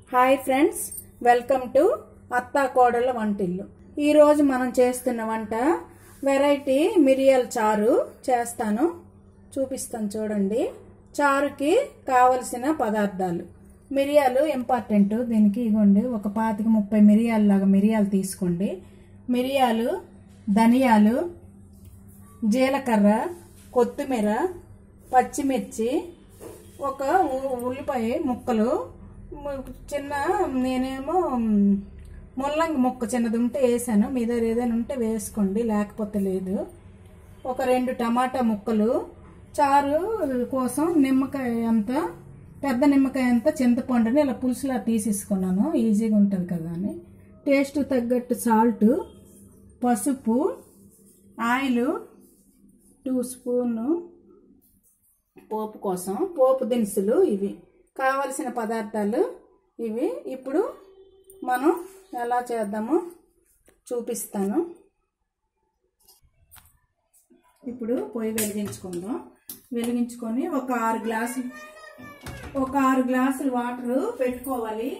hi friends welcome to అత్తా కోడళ్ళ వంటిల్లు ఈరోజు మనం చేస్తున్న వంట వెరైటీ మిరియాల చారు చేస్తాను చూపిస్తాను చూడండి చారుకి కావలసిన పదార్థాలు మిరియాలు ఇంపార్టెంట్ దీనికి ఇగోండి ఒక పాతిక ముప్పై మిరియాలు లాగా మిరియాలు తీసుకోండి మిరియాలు ధనియాలు జీలకర్ర కొత్తిమీర పచ్చిమిర్చి ఒక ఉ- ఉల్లిపాయ ముక్కలు ము- చిన్న నేనేమో మ్, ముల్లంగి ముక్క చిన్నది ఉంటే వేసాను మీ దగ్గర ఏదైనా ఉంటే వేసుకోండి లేకపోతే లేదు ఒక రెండు టమాటా ముక్కలు చారు కోసం నిమ్మకాయ అంత పెద్ద నిమ్మకాయ అంత చింతపండుని ఇలా పులుసులా తీసేసుకున్నాను ఈజీగా ఉంటుంది కదా అని టేస్ట్ తగ్గట్టు సాల్ట్ పసుపు ఆయిల్ టూ స్పూను పోపు కోసం పోపు దినుసులు ఇవి కావలసిన పదార్థాలు ఇవి ఇప్పుడు మనం ఎలా చేద్దామో చూపిస్తాను ఇప్పుడు పొయ్యి వెలిగించుకుందాం వెలిగించుకొని ఒక ఆరు గ్లాసులు ఒక ఆరు గ్లాసులు వాటర్ పెట్టుకోవాలి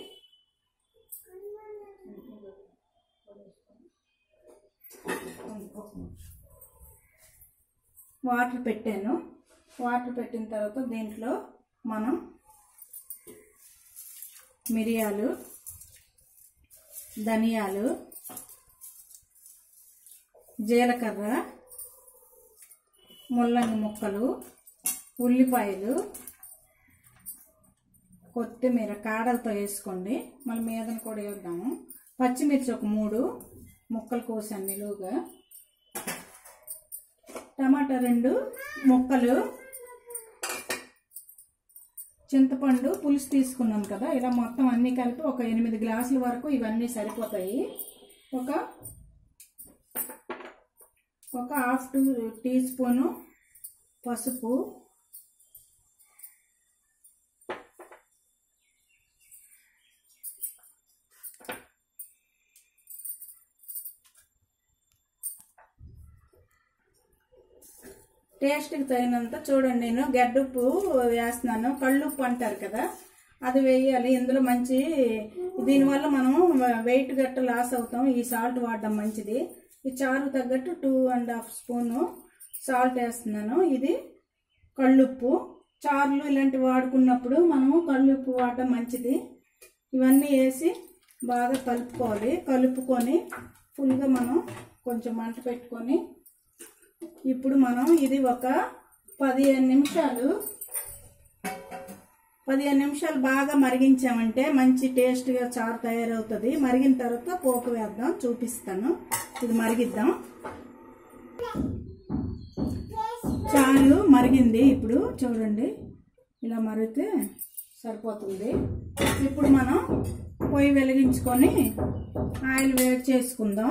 వాటర్ పెట్టాను వాటర్ పెట్టిన తర్వాత దీంట్లో మనం మిరియాలు ధనియాలు జీలకర్ర ముల్లంగి ముక్కలు ఉల్లిపాయలు కొత్తిమీర కాడలతో వేసుకోండి మళ్ళీ మీదన కూడా వేద్దాము పచ్చిమిర్చి ఒక మూడు ముక్కలు కోసాను నిలువుగా టమాటా రెండు ముక్కలు చింతపండు పులుసు తీసుకున్నాం కదా ఇలా మొత్తం అన్నీ కలిపి ఒక ఎనిమిది గ్లాసుల వరకు ఇవన్నీ సరిపోతాయి ఒక ఒక హాఫ్ టీ టీ స్పూను పసుపు టేస్ట్కి తగినంత చూడండి నేను గడ్డుప్పు వేస్తున్నాను కళ్ళుప్పు అంటారు కదా అది వేయాలి ఇందులో మంచి దీనివల్ల మనం వెయిట్ గట్ట లాస్ అవుతాం ఈ సాల్ట్ వాడడం మంచిది ఈ చారు తగ్గట్టు two and half spoon salt వేస్తున్నాను ఇది కళ్ళుప్పు చారులు ఇలాంటివి వాడుకున్నప్పుడు మనము కళ్ళుప్పు వాడడం మంచిది ఇవన్నీ వేసి బాగా కలుపుకోవాలి కలుపుకొని ఫుల్గా మనం కొంచెం మంట పెట్టుకొని ఇప్పుడు మనం ఇది ఒక పదిహేను నిమిషాలు పదిహేను నిమిషాలు బాగా మరిగించామంటే మంచి టేస్ట్గా చారు తయారవుతుంది మరిగిన తర్వాత పోపు వేద్దాం చూపిస్తాను ఇది మరిగిద్దాం చారు మరిగింది ఇప్పుడు చూడండి ఇలా మరిగితే సరిపోతుంది ఇప్పుడు మనం పొయ్యి వెలిగించుకొని ఆయిల్ వేడి చేసుకుందాం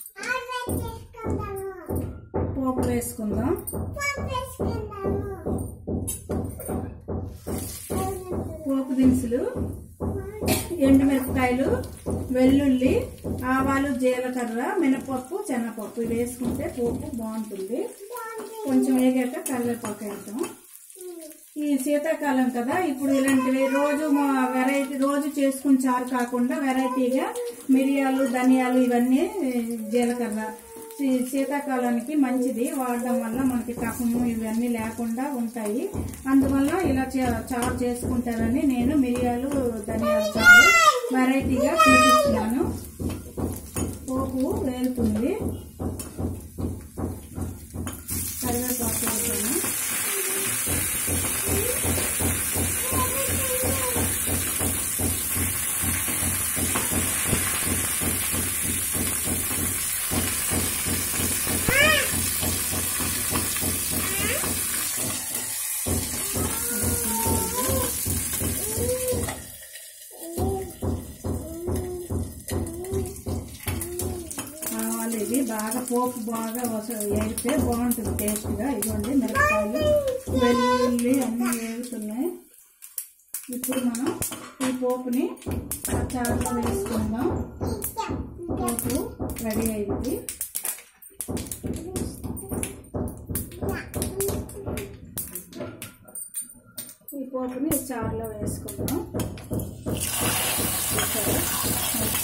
పోపు వేసుకుందాం పోపు దినుసులు ఎండుమిరపకాయలు వెల్లుల్లి ఆవాలు జీలకర్ర మినపప్పు శనగపప్పు ఇవి వేసుకుంటే పోపు బాగుంటుంది కొంచెం వేగాక కరివేపాకు వేద్దాం ఈ శీతాకాలం కదా ఇప్పుడు ఇలాంటివి రోజు మా- వెరైటీ రోజు చేసుకుని చారు కాకుండా వెరైటీగా మిరియాలు ధనియాలు ఇవన్నీ జీలకర్ర శీ- శీతాకాలానికి మంచిది వాడడం వల్ల మనకి కఫము ఇవన్నీ లేకుండా ఉంటాయి అందువల్ల ఇలా చే- చారు చేసుకుంటారని నేను మిరియాలు ధనియాలు చారు వెరైటీగా చూపిస్తున్నాను పోపు వేలుతుంది కరివేపాకు వేసాను ఆవాలు ఇవి బాగా పోపు బాగా వస- వేగితే బాగుంటుంది టేస్ట్గా ఇదిగోండి మిరపకాయలు వెల్లుల్లి అన్నీ వేగుతున్నాయి ఇప్పుడు మనం ఈ పోపుని ఆ చారులో వేసుకుందాం పోపు రెడీ అయింది ఈ పోపుని చారులో వేసుకుందాం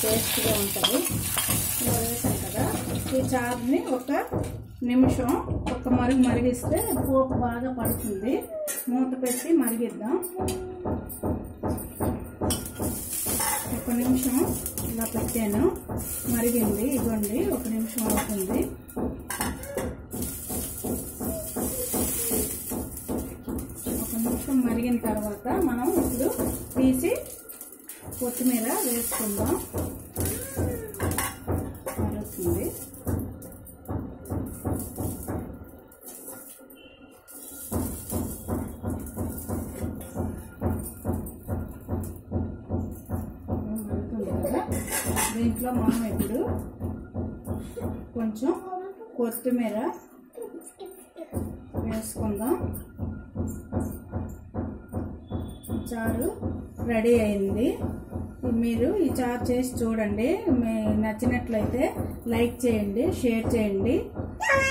టేస్ట్గా ఉంటుంది ఇలా వేసాం కదా ఈ చారుని ఒక నిమిషం ఒక మరుగు మరిగిస్తే పోపు బాగా పడుతుంది మూత పెట్టి మరిగిద్దాం ఒక నిమిషం ఇలా పెట్టాను మరిగింది ఇవ్వండి ఒక నిమిషం అవుతుంది ఒక నిమిషం మరిగిన తర్వాత మనం ఇప్పుడు తీసి కొత్తిమీర వేసుకుందాం మరుగుతుంది మరుగుతుంది కదా దీంట్లో మనం ఇప్పుడు కొంచెం కొత్తిమీర వేసుకుందాం చారు రెడీ అయింది మీరు ఈ చారు చేసి చూడండి మీ నచ్చినట్లయితే లైక్ చేయండి షేర్ చేయండి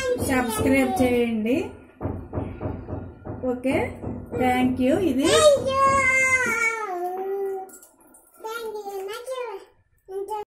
సబ్స్క్రైబ్ చేయండి ఓకే థ్యాంక్ యూ ఇది